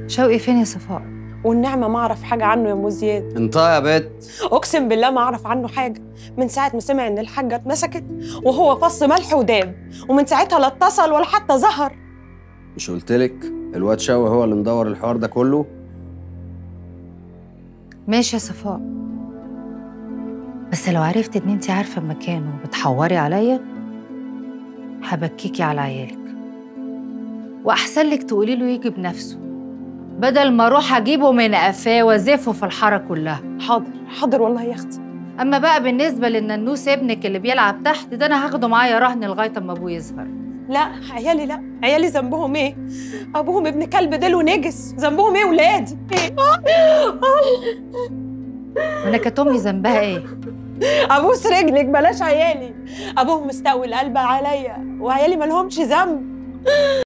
شوقي فين يا صفاء والنعمه ما اعرف حاجه عنه يا ام زياد انت يا بت اقسم بالله ما اعرف عنه حاجه من ساعه ما سمع ان الحاجه اتمسكت وهو فص ملح وداب ومن ساعتها لا اتصل ولا حتى ظهر مش قلتلك الواد شوقي هو اللي مدور الحوار ده كله ماشي يا صفاء بس لو عرفت ان انت عارفه مكانه وبتحوري عليا هبكيكي على عيالك واحسن لك تقولي له يجي بنفسه بدل ما اروح اجيبه من قفاه وازفه في الحاره كلها حاضر حاضر والله يا اختي اما بقى بالنسبه للننوس ابنك اللي بيلعب تحت ده انا هاخده معايا رهن لغايه اما ابوه يظهر لا عيالي لا عيالي ذنبهم ايه ابوهم ابن كلب ديل ونجس ذنبهم ايه ولادي ايه وانا كانت امي ذنبها ايه ابوس رجلك بلاش عيالي ابوهم مستقوي القلب عليا وعيالي مالهمش ذنب